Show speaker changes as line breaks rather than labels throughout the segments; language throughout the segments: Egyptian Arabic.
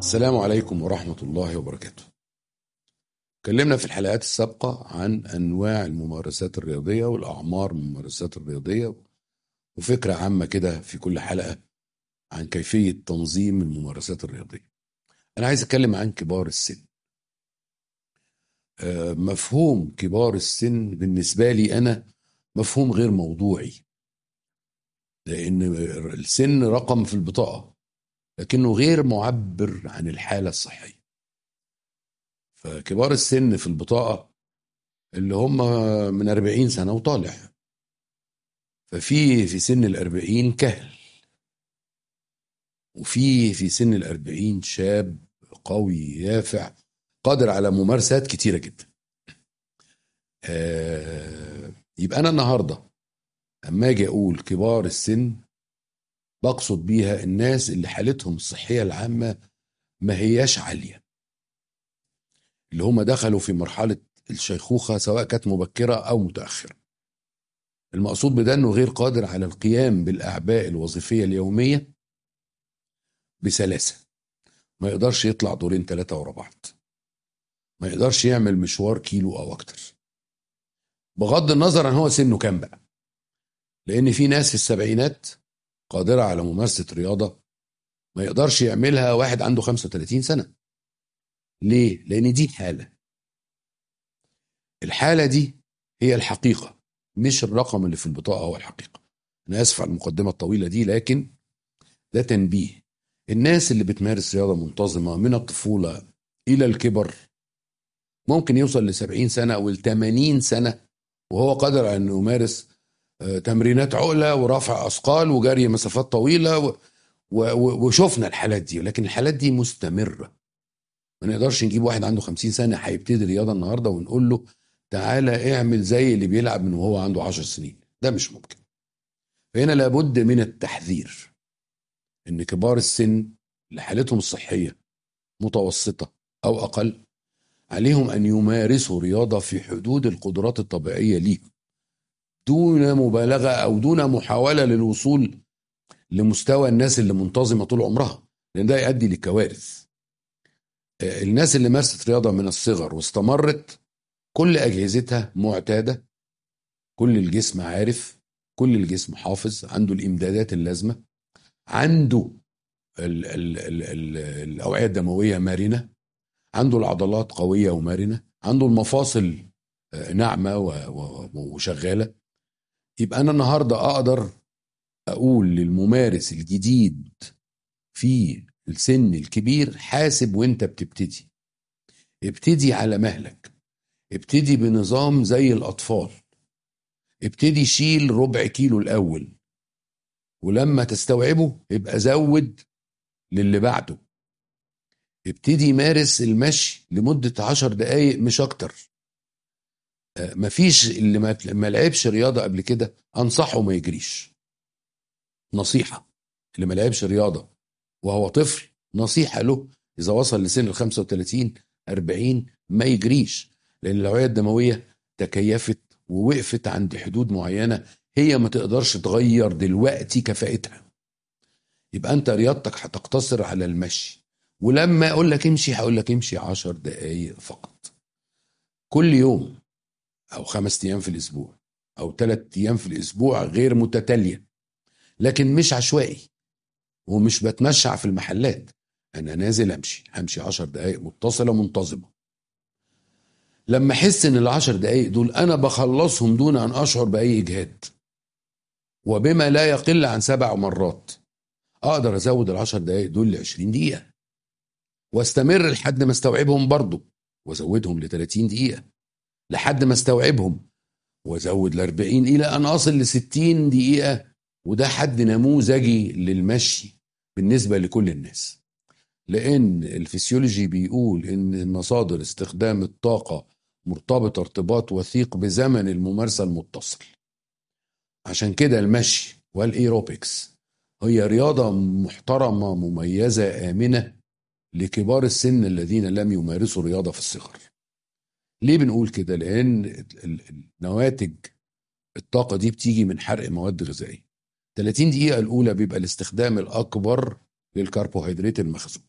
السلام عليكم ورحمة الله وبركاته. اتكلمنا في الحلقات السابقة عن أنواع الممارسات الرياضية والأعمار من الممارسات الرياضية وفكرة عامة كده في كل حلقة عن كيفية تنظيم الممارسات الرياضية. أنا عايز أتكلم عن كبار السن. آه، مفهوم كبار السن بالنسبة لي أنا مفهوم غير موضوعي. لأن السن رقم في البطاقة لكنه غير معبر عن الحالة الصحية فكبار السن في البطاقة اللي هم من 40 سنة وطالع ففي في سن الأربعين كهل وفي في سن الأربعين شاب قوي يافع قادر على ممارسات كتيرة جدا آه يبقى أنا النهاردة أما أجي أقول كبار السن بقصد بيها الناس اللي حالتهم الصحية العامة ما هياش عالية اللي هم دخلوا في مرحلة الشيخوخة سواء كانت مبكرة أو متأخرة المقصود بده أنه غير قادر على القيام بالأعباء الوظيفية اليومية بسلاسة ما يقدرش يطلع دورين ثلاثة ورا بعض ما يقدرش يعمل مشوار كيلو أو أكتر بغض النظر عن هو سنه كام بقى لأن في ناس في السبعينات قادرة على ممارسة رياضة ما يقدرش يعملها واحد عنده 35 سنة ليه؟ لأن دي حالة الحالة دي هي الحقيقة مش الرقم اللي في البطاقة هو الحقيقة أنا آسف على المقدمة الطويلة دي لكن ده تنبيه الناس اللي بتمارس رياضة منتظمة من الطفولة إلى الكبر ممكن يوصل ل 70 سنة أو ل 80 سنة وهو قادر على أنه يمارس آه، تمرينات عقلة ورفع أثقال وجري مسافات طويلة و... و... وشفنا الحالات دي لكن الحالات دي مستمرة ما نقدرش نجيب واحد عنده 50 سنة هيبتدي رياضة النهاردة ونقول له تعالى اعمل زي اللي بيلعب من وهو عنده 10 سنين ده مش ممكن فهنا لابد من التحذير ان كبار السن اللي حالتهم الصحية متوسطة أو أقل عليهم أن يمارسوا رياضة في حدود القدرات الطبيعية ليهم دون مبالغه او دون محاوله للوصول لمستوى الناس اللي منتظمه طول عمرها لان ده يؤدي لكوارث آه، الناس اللي مارست رياضه من الصغر واستمرت كل اجهزتها معتاده كل الجسم عارف كل الجسم حافظ عنده الامدادات اللازمه عنده ال ال ال ال الاوعيه الدمويه مرنه عنده العضلات قويه ومرنه عنده المفاصل آه، ناعمه وشغاله يبقى انا النهارده اقدر اقول للممارس الجديد في السن الكبير حاسب وانت بتبتدي ابتدي على مهلك ابتدي بنظام زي الاطفال ابتدي شيل ربع كيلو الاول ولما تستوعبه يبقى زود للي بعده ابتدي مارس المشي لمدة عشر دقايق مش أكتر مفيش اللي ما لعبش رياضه قبل كده انصحه ما يجريش نصيحه اللي ما لعبش رياضه وهو طفل نصيحه له اذا وصل لسن ال 35 40 ما يجريش لان الاوعيه الدمويه تكيفت ووقفت عند حدود معينه هي ما تقدرش تغير دلوقتي كفاءتها يبقى انت رياضتك هتقتصر على المشي ولما اقول لك امشي هقول لك امشي 10 دقائق فقط كل يوم او خمس ايام في الاسبوع او ثلاث ايام في الاسبوع غير متتاليه لكن مش عشوائي ومش بتمشع في المحلات انا نازل امشي همشي عشر دقائق متصله منتظمه لما احس ان العشر دقائق دول انا بخلصهم دون ان اشعر باي اجهاد وبما لا يقل عن سبع مرات اقدر ازود العشر دقائق دول ل 20 دقيقه واستمر لحد ما استوعبهم برضه وازودهم ل 30 دقيقه لحد ما استوعبهم وازود ل 40 الى ان اصل ل 60 دقيقه وده حد نموذجي للمشي بالنسبه لكل الناس لان الفسيولوجي بيقول ان مصادر استخدام الطاقه مرتبطه ارتباط وثيق بزمن الممارسه المتصل عشان كده المشي والايروبكس هي رياضه محترمه مميزه امنه لكبار السن الذين لم يمارسوا رياضه في الصغر ليه بنقول كده لان النواتج الطاقه دي بتيجي من حرق مواد غذائيه 30 دقيقه الاولى بيبقى الاستخدام الاكبر للكربوهيدرات المخزون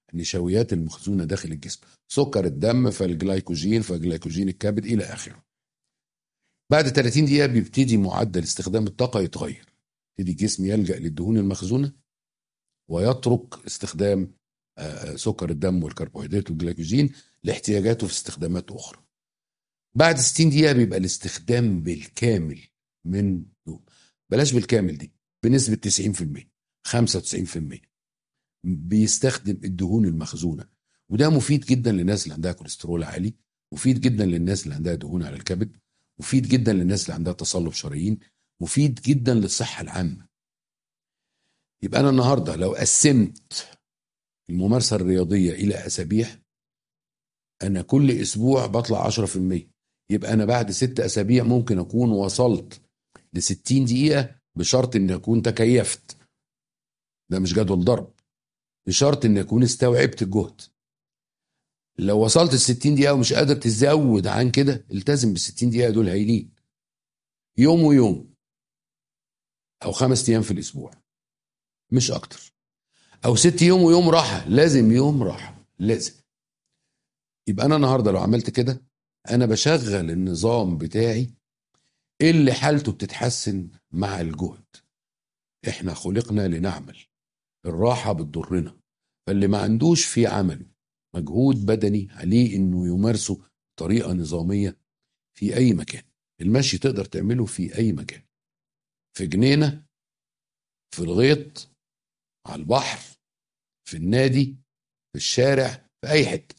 النشويات المخزونه داخل الجسم سكر الدم فالجلايكوجين فالجلايكوجين الكبد الى اخره بعد 30 دقيقه بيبتدي معدل استخدام الطاقه يتغير يبتدي الجسم يلجا للدهون المخزونه ويترك استخدام آه، سكر الدم والكربوهيدرات والجلايكوجين لاحتياجاته في استخدامات اخرى بعد 60 دقيقه بيبقى الاستخدام بالكامل من دول بلاش بالكامل دي بنسبه 90% 95% بيستخدم الدهون المخزونه وده مفيد جدا للناس اللي عندها كوليسترول عالي مفيد جدا للناس اللي عندها دهون على الكبد مفيد جدا للناس اللي عندها تصلب شرايين مفيد جدا للصحه العامه يبقى انا النهارده لو قسمت الممارسه الرياضيه الى اسابيع انا كل اسبوع بطلع 10% يبقى انا بعد ست اسابيع ممكن اكون وصلت ل 60 دقيقه بشرط ان اكون تكيفت ده مش جدول ضرب بشرط ان اكون استوعبت الجهد لو وصلت ال 60 دقيقه ومش قادر تزود عن كده التزم بال 60 دقيقه دول هايلين يوم ويوم او خمس ايام في الاسبوع مش اكتر او ست يوم ويوم راحه لازم يوم راحه لازم يبقى انا النهارده لو عملت كده انا بشغل النظام بتاعي اللي حالته بتتحسن مع الجهد احنا خلقنا لنعمل الراحه بتضرنا فاللي ما عندوش في عمله مجهود بدني عليه انه يمارسه بطريقه نظاميه في اي مكان المشي تقدر تعمله في اي مكان في جنينه في الغيط على البحر في النادي في الشارع في اي حته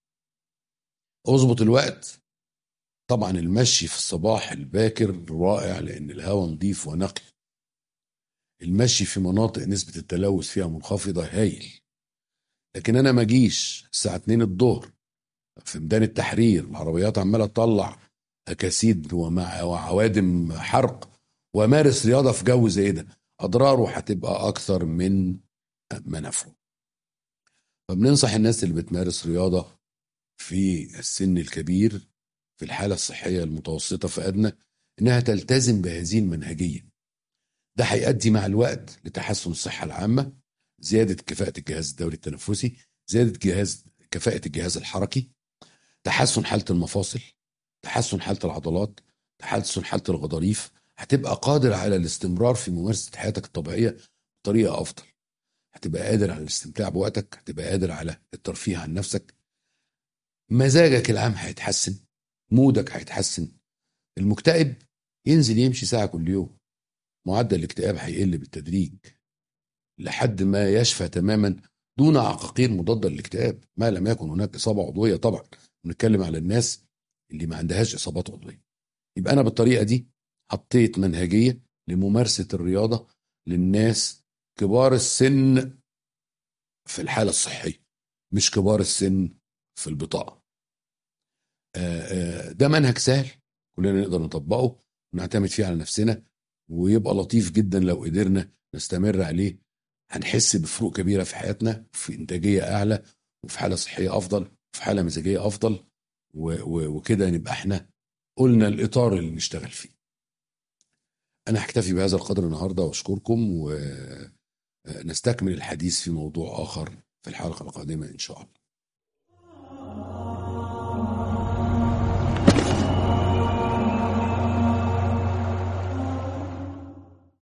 اظبط الوقت طبعا المشي في الصباح الباكر رائع لان الهواء نظيف ونقي المشي في مناطق نسبة التلوث فيها منخفضة هايل لكن انا ما اجيش الساعة 2 الظهر في ميدان التحرير العربيات عمالة تطلع اكاسيد ومع وعوادم حرق ومارس رياضة في جو زي ده اضراره هتبقى اكثر من منافعه فبننصح الناس اللي بتمارس رياضة في السن الكبير في الحالة الصحية المتوسطة في أدنى إنها تلتزم بهذه المنهجية ده هيؤدي مع الوقت لتحسن الصحة العامة زيادة كفاءة الجهاز الدوري التنفسي زيادة جهاز كفاءة الجهاز الحركي تحسن حالة المفاصل تحسن حالة العضلات تحسن حالة الغضاريف هتبقى قادر على الاستمرار في ممارسة حياتك الطبيعية بطريقة أفضل هتبقى قادر على الاستمتاع بوقتك هتبقى قادر على الترفيه عن نفسك مزاجك العام هيتحسن مودك هيتحسن المكتئب ينزل يمشي ساعة كل يوم معدل الاكتئاب هيقل بالتدريج لحد ما يشفى تماما دون عقاقير مضادة للاكتئاب ما لم يكن هناك إصابة عضوية طبعا بنتكلم على الناس اللي ما عندهاش إصابات عضوية يبقى أنا بالطريقة دي حطيت منهجية لممارسة الرياضة للناس كبار السن في الحالة الصحية مش كبار السن في البطاقة ده منهج سهل كلنا نقدر نطبقه ونعتمد فيه على نفسنا ويبقى لطيف جدا لو قدرنا نستمر عليه هنحس بفروق كبيره في حياتنا في انتاجيه اعلى وفي حاله صحيه افضل وفي حاله مزاجيه افضل وكده نبقى احنا قلنا الاطار اللي نشتغل فيه. انا هكتفي بهذا القدر النهارده واشكركم ونستكمل الحديث في موضوع اخر في الحلقه القادمه ان شاء الله.